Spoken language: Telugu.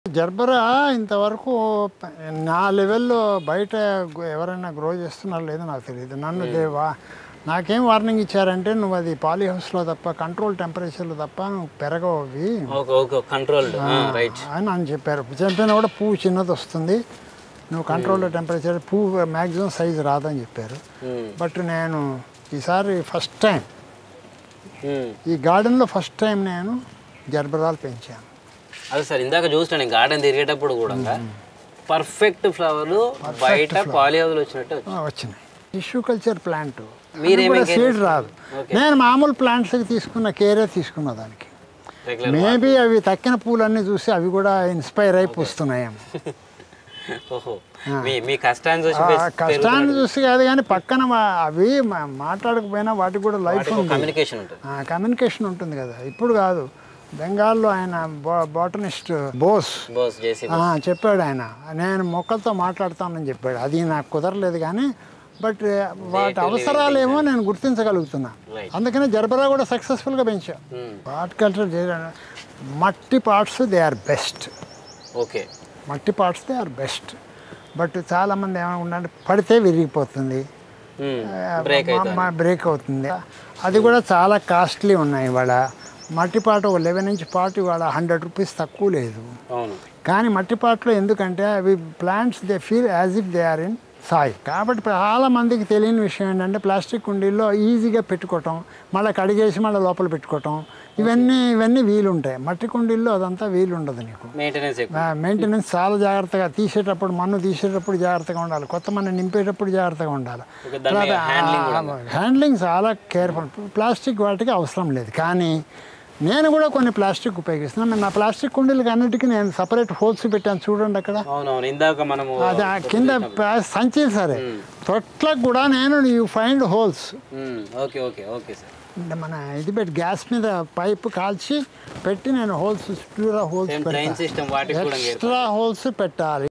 జర్బరా ఇంతవరకు ప- నా లెవెల్లో బయట గు- ఎవరైనా గ్రో చేస్తున్నారో లేదో నాకు తెలియదు నన్ను దేవా నాకేం వార్నింగ్ ఇచ్చారంటే నువ్వు అది పాలీ హౌస్లో తప్ప కంట్రోల్ టెంపరేచర్లో తప్ప నువ్వు పెరగవు అవి ఓకే ఓకే కంట్రోల్డ్ రైట్ అని అని చెప్పారు చెప్పినా కూడా పువ్వు చిన్నది వస్తుంది నువ్వు కంట్రోల్ టెంపరేచర్ పువ్వు మ్యాక్సిమం సైజు రాదని చెప్పారు బట్ నేను ఈసారి ఫస్ట్ టైం ఈ గార్డెన్లో ఫస్ట్ టైం నేను జర్బరాలు పెంచాను అదే సార్ ఇందాక చూసిన గార్డెన్ తిరిగేటప్పుడు కూడా పర్ఫెక్ట్ ఫ్లవర్లు బయట పాలి హౌస్లో వచ్చినట్టు వచ్చాయి. ఆ, వచ్చినాయి టిష్యూ కల్చర్ ప్లాంట్ మీరేమేం care సీడ్ రాదు నేను మామూలు ప్లాంట్స్కి తీసుకున్న కేరే తీసుకున్న దానికి రెగ్యులర్ మేబీ అవి తక్కిన పూలన్నీ చూసి అవి కూడా ఇన్స్పైర్ అయి పూస్తున్నాయేమో ఓహో మీ మీ కష్టాన్ని చూసి ఆ పెంచు- కష్టాన్ని చూసి కాదు కానీ పక్కన వా- అవి మా- మాట్లాడకపోయినా వాటికి కూడా లైఫ్ వాటికి ఒక ఉంది కమ్యూనికేషన్ ఉంటుంది కమ్యూనికేషన్ ఉంటుంది కదా ఇప్పుడు కాదు బెంగాల్లో ఆయన బాటనిస్ట్ బోస్ బాస్ చేసి ఆ, చెప్పాడు ఆయన నేను మొక్కలతో మాట్లాడతానని చెప్పాడు అది నాకు కుదరలేదు కానీ బట్ వాటి అవసరాలేమో నేను గుర్తించగలుగుతున్నా Right. అందుకనే జర్బరా కూడా సక్సెస్ఫుల్గా పెంచా హార్టికల్చర్ చేయడం మట్టి pots they are best okay మట్టి pots they are best but చాలామంది ఏమనుకుంటే పడితే విరిగిపోతుంది బ్రేక్ అవుతుంది బ్రేక్ అవుతుంది అది కూడా చాలా కాస్ట్లీ ఉన్నాయి ఇవాళ మట్టి పాట ఒక లెవెన్ ఇంచ్ పాట్ ఇవాళ హండ్రెడ్ రూపీస్ తక్కువ లేదు అవును కానీ మట్టి పాటలో ఎందుకంటే అవి plants they feel as if they are in soil కాబట్టి చాలా మందికి తెలియని విషయం ఏంటంటే ప్లాస్టిక్ కుండీల్లో ఈజీగా పెట్టుకోవటం మళ్ళీ కడిగేసి మళ్ళీ లోపల పెట్టుకోవటం ఇవన్నీ ఇవన్నీ వీలుంటాయి మట్టి కుండీల్లో అదంతా వీలు ఉండదు నీకు మెయింటెనెన్స్ ఎక్కువ మెయింటెనెన్స్ చాలా జాగ్రత్తగా తీసేటప్పుడు మన్ను తీసేటప్పుడు జాగ్రత్తగా ఉండాలి కొత్త మన్ను నింపేటప్పుడు జాగ్రత్తగా ఉండాలి ఓకే, దాని మీద హ్యాండ్లింగ్ కూడా హ్యాండ్లింగ్ చాలా కేర్ఫుల్ ప్లాస్టిక్ వాటికి అవసరం లేదు కానీ నేను కూడా కొన్ని ప్లాస్టిక్ ఉపయోగిస్తున్నాను నా ప్లాస్టిక్ కుండీలకి అన్నిటికీ నేను సపరేట్ హోల్స్ పెట్టాను చూడండి అక్కడ అవునవును ఇందాక మనము అది ఆ కింద ప్లా- సంచి సరే తొట్లకు కూడా నేను you find holes hmm. Okay okay okay sir అంటే మన ఇది పెట్టి గ్యాస్ మీద పైప్ కాల్చి పెట్టి నేను హోల్స్ చుట్టూరా హోల్స్ సేమ్ ట్రైన్ పెడతాను సిస్టమ్ వాటికి కూడా ఎక్స్ట్రా హోల్స్ పెట్టాలి